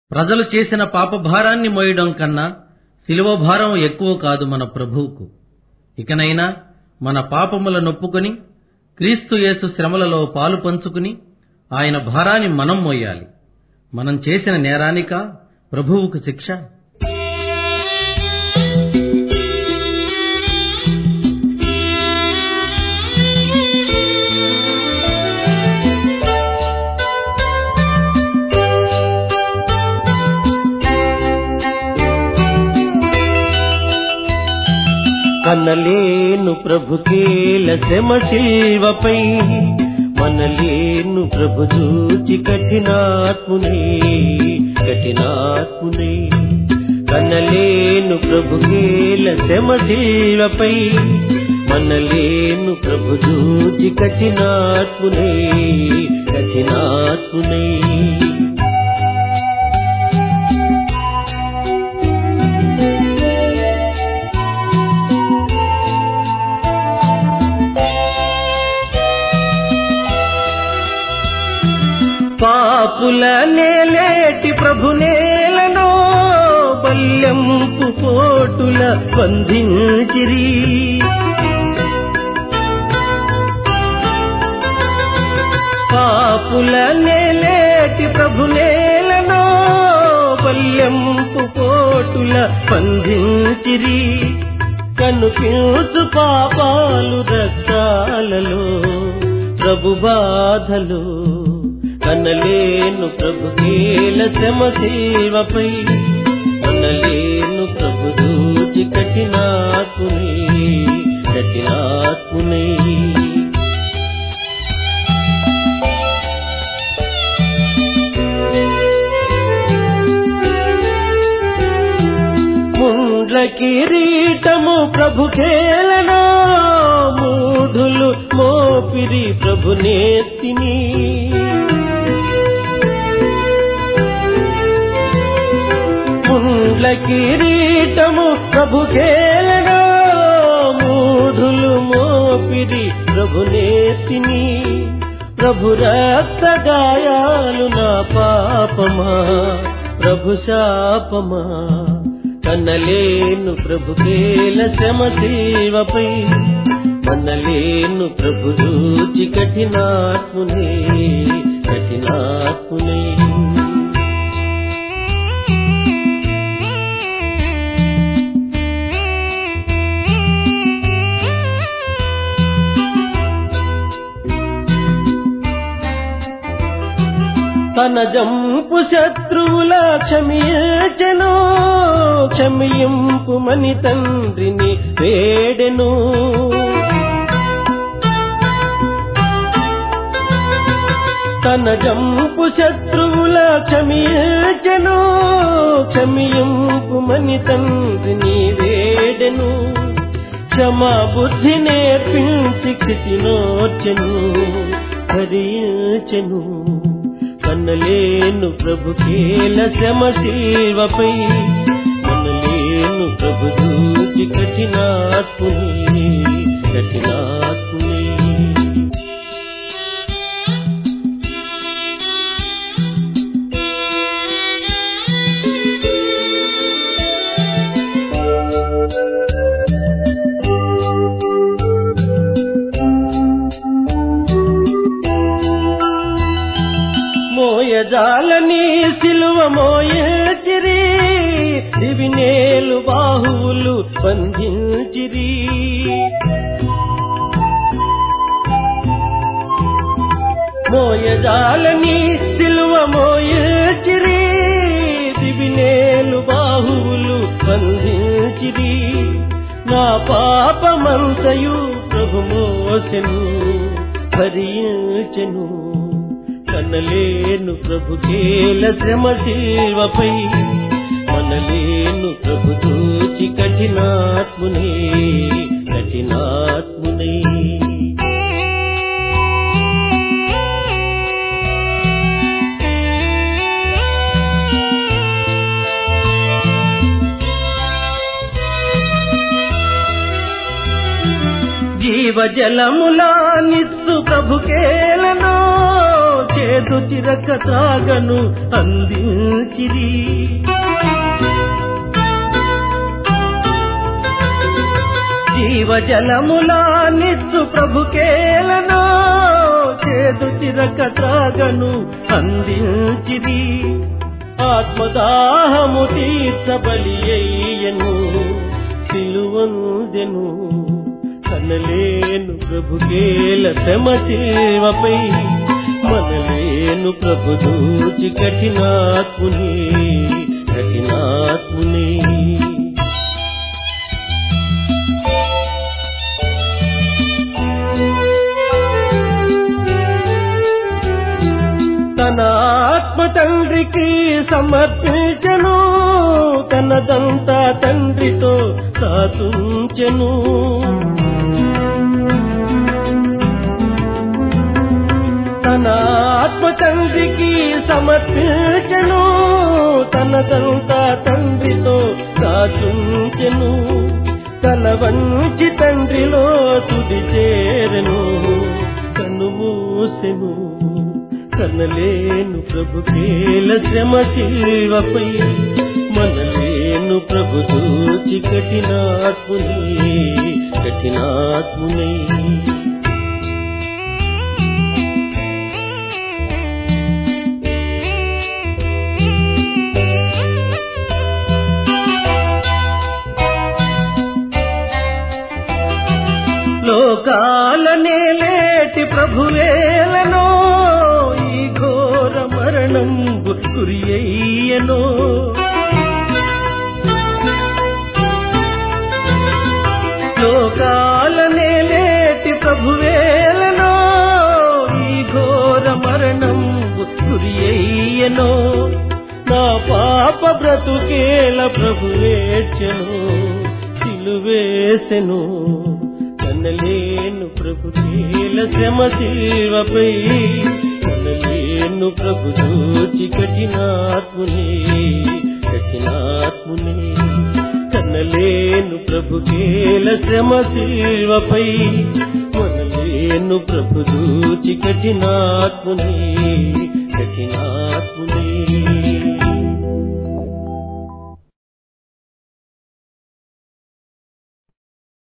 ప్రజలు చేసిన పాపభారాన్ని మోయడం కన్నా శిలువ భారం ఎక్కువ కాదు మన ప్రభువుకు ఇకనైనా మన పాపముల నొప్పుకొని క్రీస్తు యేసు శ్రమలలో పాలు పంచుకుని ఆయన భారాన్ని మనం మోయాలి మనం చేసిన నేరానిక ప్రభువుకు శిక్ష కనలేను ప్రభుకేల శ్రమ శిల్వపై మనలేను ప్రభు చూచి కఠినాత్మునే కఠినాత్మునే కనలేను ప్రభుకేల శ్రమ శిల్వపై మనలేను ప్రభు చూచి కఠినాత్మునే కఠినాత్మునే పాపుల నేలేటి ప్రభు నేలను బల్యంపు పోటుల బంధించిరి పాపుల నేలేటి ప్రభు నేలను బల్యంపు పోటుల బంధించిరి కనుపించు పాపాలు రక్తాలలో ప్రభు బాధలు కనలేను ప్రభు కేల శ్రమ సేవపై కనలేను ప్రభు దూచి కఠినాత్మునే కఠినాత్మునే ముండ్ల కిరీటము ప్రభు కేలనా మూఢులు మోపిరి ప్రభు నేతిని ముండ్ల కిరీటము ప్రభు కేలనా మూఢులు మోపిరి ప్రభు నేతిని ప్రభు రక్త గాయాలు నా పాపమా ప్రభు శాపమా కన్నలేను ప్రభు కేల శ్రమ సేవపై కన్నలేను ప్రభు రూచి కఠినాత్మునే కఠినాత్మునే తన జంపు శత్రువుల క్షమించెను క్షమింపు మని తండ్రిని వేడెను తన జంపు శత్రువుల క్షమించెను క్షమింపు మని తండ్రిని వేడెను క్షమా బుద్ధి నేర్పించి కృతినోచెను భరించెను కన్నలేను ప్రభు కేల శ్రమ శిల్వపై కన్నలేను ప్రభు దూచి కఠినాత్ముని కఠినాత్ముని మోయజాలని సిలువ మోయచిరి దివినేలు బాహువులు బంధించిరి మోయజాలని సిలువ మోయచిరి దివినేలు బాహువులు బంధించిరి నా పాపమంతయు ప్రభు మోసెను భరించెను కనలేను ప్రభు కేల శ్రమ శిల్వపై మనలేను ప్రభు దూచి కఠినాత్మునే కఠినాత్మునే జీవజలములా నిస్సు ప్రభు కేలను చేదు చిరక త్రాగను అందించిరి జీవజలములా నిత్తు ప్రభుకేలనో చేదు చిరక త్రాగను అందించిరి ఆత్మదాహము తీర్చబలి అయ్యను సిలువందెను కనలేను ప్రభుకేల శ్రమ సేవపై మనలేను ప్రభు దూచి కఠినాత్ముని కఠినాత్ముని తన ఆత్మ తండ్రికి సమర్పించను తనదంతా తండ్రితో సాతుంచెను తన ఆత్మ తండ్రికి సమర్పించను తనదంతా తండ్రితో సాతుంచెను తన వంచి తండ్రిలో తుది చేరెను కన్ను మూసెను కనలేను ప్రభు కేల శ్రమ శిల్వపై మనలేను ప్రభు దూచి కఠినాత్ముని కఠినాత్ముని లోకాలనే లేటి ప్రభువేలనో ఈ ఘోర మరణం గురి అయ్యనో లోకాలనే లేటి ప్రభువేలనో ఈ ఘోర మరణం గురి అయ్యనో నా పాప బ్రతుకేల ప్రభువేర్చెను సిలువేసెను కనలేను ప్రభు కేల శ్రమ శిల్వపై కనలేను ప్రభు దూచి కఠినాత్ముని కఠినాత్ముని కనలేను ప్రభు కేల శ్రమ శిల్వపై మనలేను ప్రభు దూచి కఠినాత్ముని కఠినాత్ముని